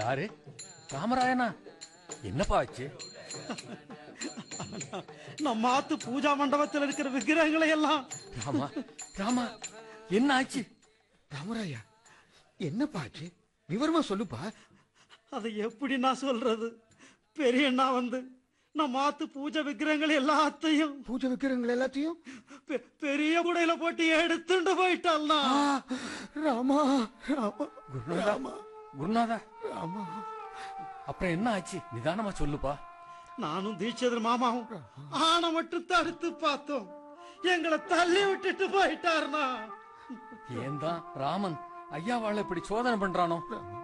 யாரு ராமராயனா என்னப்பா ஆச்சு நம்ம ஆத்து பூஜா மண்டபத்தில் இருக்கிற விக்கிரகங்களை எல்லாம் ராமா ராமா என்ன ஆச்சு ராமராயா என்னப்பா ஆச்சு விவரமா சொல்லுப்பா அதை எப்படி நான் சொல்றது பெரியண்ணா வந்து நம்ம ஆத்து பூஜை விக்கிரகங்கள் எல்லாத்தையும் பூஜை விக்கிரங்கள் எல்லாத்தையும் பெ- பெரிய குடையில போட்டு எடுத்துட்டு போயிட்டாள்னா ஆ, ராமா ராமா குருநாதா குருநாதா ராமா அப்புறம் என்ன ஆச்சு நிதானமா சொல்லுப்பா நானும் தீட்சிதர் மாமாவும் ஆனை மட்டும் தடுத்து பார்த்தோம் எங்களை தள்ளி விட்டுட்டு போயிட்டாருனா ஏன் தான் ராமன் ஐயாவாள இப்படி சோதனை பண்றானோ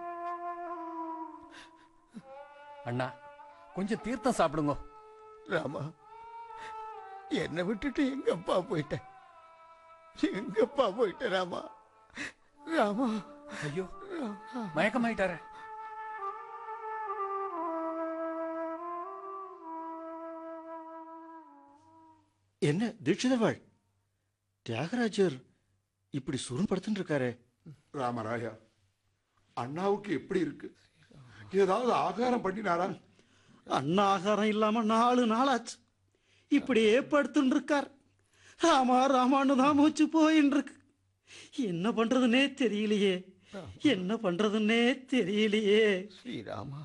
அண்ணா கொஞ்சம் தீர்த்தம் சாப்பிடுங்க ராமா என்னை விட்டுட்டு எங்கப்பா போயிட்ட எங்கப்பா போயிட்ட ராமா ராமா ஐயோ மயக்கமாயிட்டாரே என்ன தீட்சிதர்வாள் தியாகராஜர் இப்படி சுரும்படுத்துட்டு இருக்காரே ராமராயா அண்ணாவுக்கு எப்படி இருக்கு ஏதாவது ஆகாரம் பண்ணினாரா அண்ணா ஆகாரம் இல்லாம நாலு நாளாச்சு இப்படியே படுத்துட்டு இருக்கார் ராமா ராமான்னு தான் மூச்சு போயின்னு இருக்கு என்ன பண்றதுன்னே தெரியலையே என்ன பண்றதுன்னே தெரியலையே ஸ்ரீராமா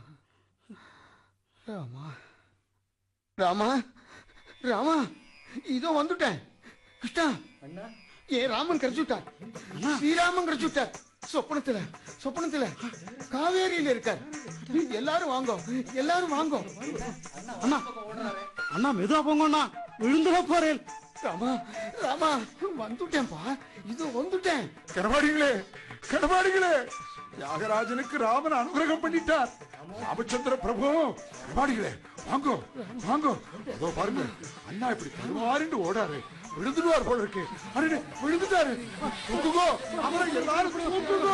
ராமா ராமா ராமா இதோ வந்துட்டேன் கிருஷ்ணா ஏ ராமன் கிடைச்சுட்டார் ஸ்ரீராமன் கிடைச்சுட்டார் சொப்பனத்துல சொப்பனத்துல காவேரியில இருக்கார் எல்லாரும் வாங்கோ எல்லாரும் வாங்கோ அண்ணா அண்ணா மெதுவா போங்கண்ணா விழுந்துட போறேன் ராமா ராமா வந்துட்டேன்ப்பா இதோ வந்துட்டேன் கடபாடிகளே கடபாடிகளே தியாகராஜனுக்கு ராமன் அனுகிரகம் பண்ணிட்டார் ராமச்சந்திர பிரபு கடபாடிகளே வாங்கோ வாங்கோ அதோ பாருங்க அண்ணா இப்படி கருவாரிண்டு ஓடாரு விழுந்துடுவார் போல இருக்கு அடடே விழுந்துட்டாரு தூக்குகோ அவரை எல்லாரும் தூக்குகோ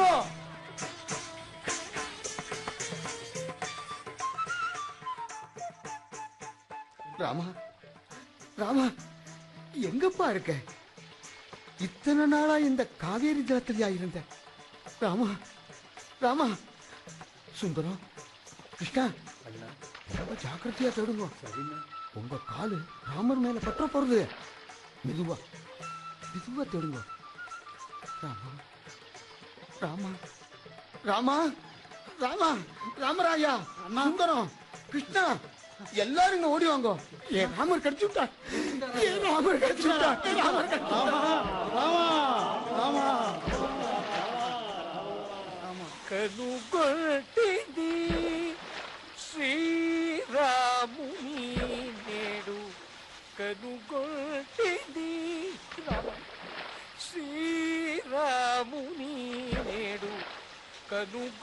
ராமா ராமா எங்கப்பா இருக்க இத்தனை நாளா இந்த காவேரி ஜலத்திலயா இருந்த ராமா ராமா சுந்தரம் கிருஷ்ணா ரொம்ப ஜாக்கிரதையா தேடுங்க உங்க காலு ராமர் மேல பற்ற போறது மெதுவா மெதுவா தேடுங்க ராமா ராமா ராமா ராமா ராமராயா சுந்தரம் கிருஷ்ணா எல்லாரும் இங்க ஓடி வாங்க ஏன் ராமர் கிடைச்சு விட்டா ஏன் ராமர் கிடைச்சு விட்டா ஏன் ராமர் கிடைச்சு ராமா ராமா ராமா కనుగొట్టింది శ్రీరాముని నేడు కనుగొట్టింది రామ శ్రీరాముని నేడు కనుగొ